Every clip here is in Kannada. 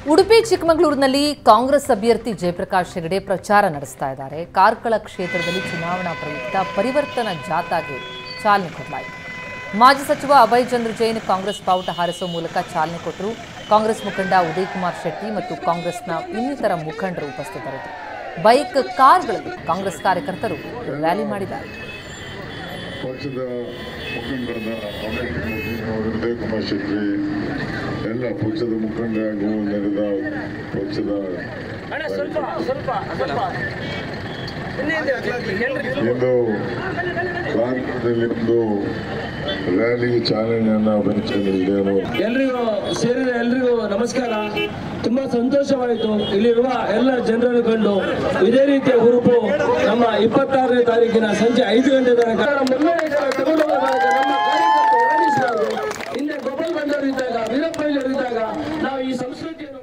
ಉಡುಪಿ ಚಿಕ್ಕಮಗಳೂರಿನಲ್ಲಿ ಕಾಂಗ್ರೆಸ್ ಅಭ್ಯರ್ಥಿ ಜಯಪ್ರಕಾಶ್ ಹೆಗಡೆ ಪ್ರಚಾರ ನಡೆಸ್ತಾ ಇದ್ದಾರೆ ಕಾರ್ಕಳ ಕ್ಷೇತ್ರದಲ್ಲಿ ಚುನಾವಣಾ ಪ್ರಯುಕ್ತ ಪರಿವರ್ತನಾ ಜಾಥಾಗೆ ಚಾಲನೆ ಕೊಡಲಾಯಿತು ಮಾಜಿ ಸಚಿವ ಅಭಯ್ ಚಂದ್ರ ಜೈನ್ ಕಾಂಗ್ರೆಸ್ ಬಾವುಟ ಹಾರಿಸುವ ಮೂಲಕ ಚಾಲನೆ ಕೊಟ್ಟರು ಕಾಂಗ್ರೆಸ್ ಮುಖಂಡ ಉದಯ್ ಕುಮಾರ್ ಶೆಟ್ಟಿ ಮತ್ತು ಕಾಂಗ್ರೆಸ್ನ ಇನ್ನಿತರ ಮುಖಂಡರು ಉಪಸ್ಥಿತರಿದ್ದರು ಬೈಕ್ ಕಾರ್ಗಳಲ್ಲಿ ಕಾಂಗ್ರೆಸ್ ಕಾರ್ಯಕರ್ತರು ರ್ಯಾಲಿ ಮಾಡಿದ್ದಾರೆ ಪಕ್ಷದ ಮುಖಂಡರಾದ ಅಭಯ್ ಅವರು ಉದಯ್ ಕುಮಾರ್ ಶೆಟ್ಟಿ ಎಲ್ಲ ಪಕ್ಷದ ಮುಖಂಡ ಹಾಗೂ ನೆರೆದ ಪಕ್ಷದ ಇಂದು ಕಾರ್ಕಳದಲ್ಲಿ ಒಂದು ರ್ಯಾಲಿಗೆ ಚಾಲನೆಯನ್ನ ಬಯಸಿದ್ದೇನು ಎಲ್ರಿಗೂ ಸೇರಿದ ಎಲ್ರಿಗೂ ನಮಸ್ಕಾರ ತುಂಬಾ ಸಂತೋಷವಾಯಿತು ಇಲ್ಲಿರುವ ಎಲ್ಲ ಜನರನ್ನು ಕಂಡು ಇದೇ ರೀತಿಯ ಹುರುಪು ನಮ್ಮ ಇಪ್ಪತ್ತಾರನೇ ತಾರೀಕಿನ ಸಂಜೆ ಐದು ಗಂಟೆ ತನಕ ಮುನ್ನಡೆಗಳ ತಗೊಂಡು ಹೋದಾಗ ನಮ್ಮ ಕಾರ್ಯಕರ್ತರು ಓಡಿಸಬಾರದು ಹಿಂದೆ ಗೋಪಾಲ್ ಬಂದವರು ಇದ್ದಾಗ ವೀರಪ್ಪಯ್ಯವರು ಇದ್ದಾಗ ನಾವು ಈ ಸಂಸ್ಕೃತಿಯನ್ನು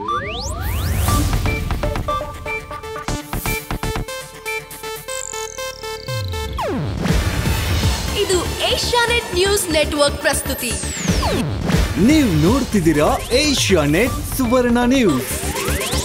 ಇದು ಏಷ್ಯಾನೆಟ್ ನ್ಯೂಸ್ ನೆಟ್ವರ್ಕ್ ಪ್ರಸ್ತುತಿ ನೀವು ನೋಡ್ತಿದ್ದೀರಾ ಏಷ್ಯಾ ನೆಟ್ ಸುವರ್ಣ ನ್ಯೂಸ್